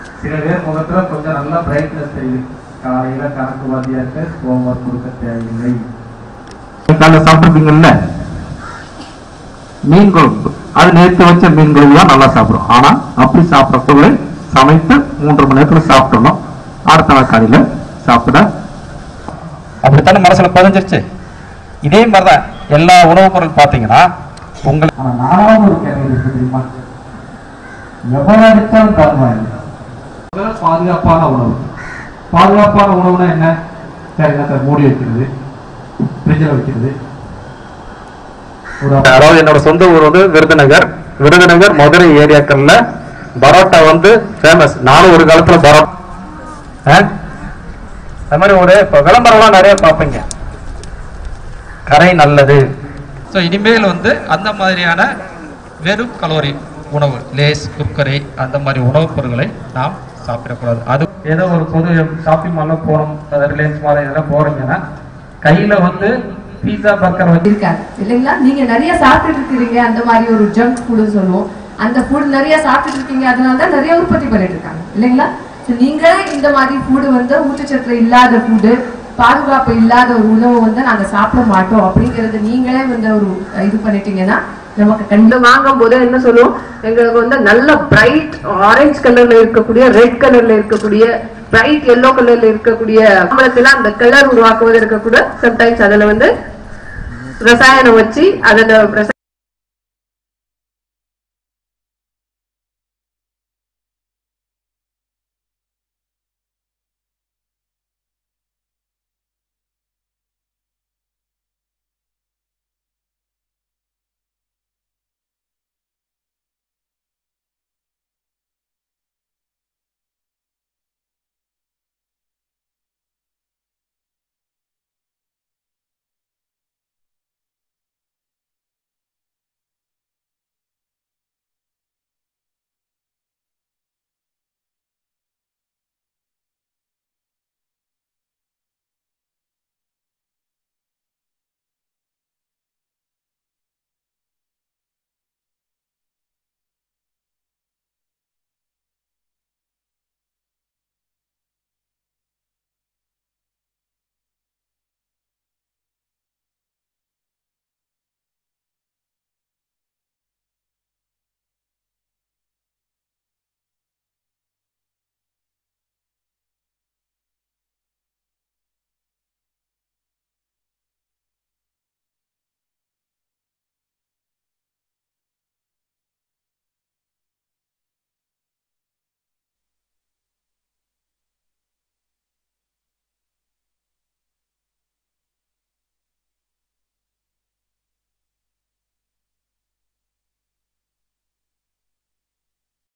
சில பேர் முகத்துல கொஞ்சம் நல்லா பிரைட்னஸ் தெரியுது காலையில கணக்கு வாத்தியாருக்கு ஹோம்ஒர்க் கொடுக்க தேவையில்லை காலைல சாப்பிட்டுருப்பீங்கல்ல மீன் குழம்பு அது நேற்று வச்ச மீன் குழம்பு தான் நல்லா சாப்பிடும் ஆனா அப்படி சாப்பிடக்குள்ள சமைத்து மூன்று மணி நேரத்துல சாப்பிட்டணும் அடுத்த நாள் காலையில சாப்பிட அப்படித்தானே மனசுல பதிஞ்சிருச்சு இதே மாதிரிதான் எல்லா உணவுப் பொருள் பார்த்தீங்கன்னா உங்களுக்கு ஆனா நாலாவது ஒரு கேள்வி இருக்கு தெரியுமா எவ்வளவு அடித்தாலும் பரவாயில்லை முதல்ல பாதுகாப்பான உணவு பாதுகாப்பான உணவுனா என்ன சரிங்க சார் மூடி வைக்கிறது ஃப்ரிட்ஜில் வைக்கிறது ஒரு அதாவது என்னோட சொந்த ஊர் வந்து விருதுநகர் விருதுநகர் மதுரை ஏரியாக்கள்ல பரோட்டா வந்து ஃபேமஸ் நானும் ஒரு காலத்துல பரோட்டா ஆ? அது மாதிரி ஒரு இப்போ விளம்பரம்லாம் நிறைய பார்ப்பீங்க கரை நல்லது ஸோ இனிமேல் வந்து அந்த மாதிரியான வெறும் கலோரி உணவு லேஸ் குக்கரை அந்த மாதிரி உணவுப் பொருட்களை நாம் சாப்பிடக்கூடாது அது ஏதோ ஒரு பொது ஷாப்பிங் மாலில் போகிறோம் ரிலையன்ஸ் மால் இதெல்லாம் போகிறீங்கன்னா கையில் வந்து பீஸா பர்கர் வச்சு இருக்காது இல்லைங்களா நீங்க நிறைய சாப்பிட்டுட்டு இருக்கிறீங்க அந்த மாதிரி ஒரு ஜங்க் ஃபுட் சொல்லுவோம் அந்த ஃபுட் நிறைய சாப்பிட்டுட்டு இருக்கீங்க அதனால தான் நிறைய உற்பத்தி பண்ணிட்டு இருக்காங்க இல்லைங்களா So, நீங்களே இந்த மாதிரி ஃபுட் வந்து ஊட்டச்சத்து இல்லாத ஃபுட்டு பாதுகாப்பு இல்லாத ஒரு உணவை வந்து நாங்க சாப்பிட மாட்டோம் அப்படிங்கறது நீங்களே வந்து ஒரு இது பண்ணிட்டீங்கன்னா நமக்கு கண்டு வாங்கும் போது என்ன சொல்லுவோம் எங்களுக்கு வந்து நல்ல பிரைட் ஆரஞ்சு கலர்ல இருக்கக்கூடிய ரெட் கலர்ல இருக்கக்கூடிய பிரைட் எல்லோ கலர்ல இருக்கக்கூடிய மாம்பழத்துல அந்த கலர் உருவாக்குவது இருக்கக்கூட சம்டைம்ஸ் அதுல வந்து ரசாயனம் வச்சு அதுல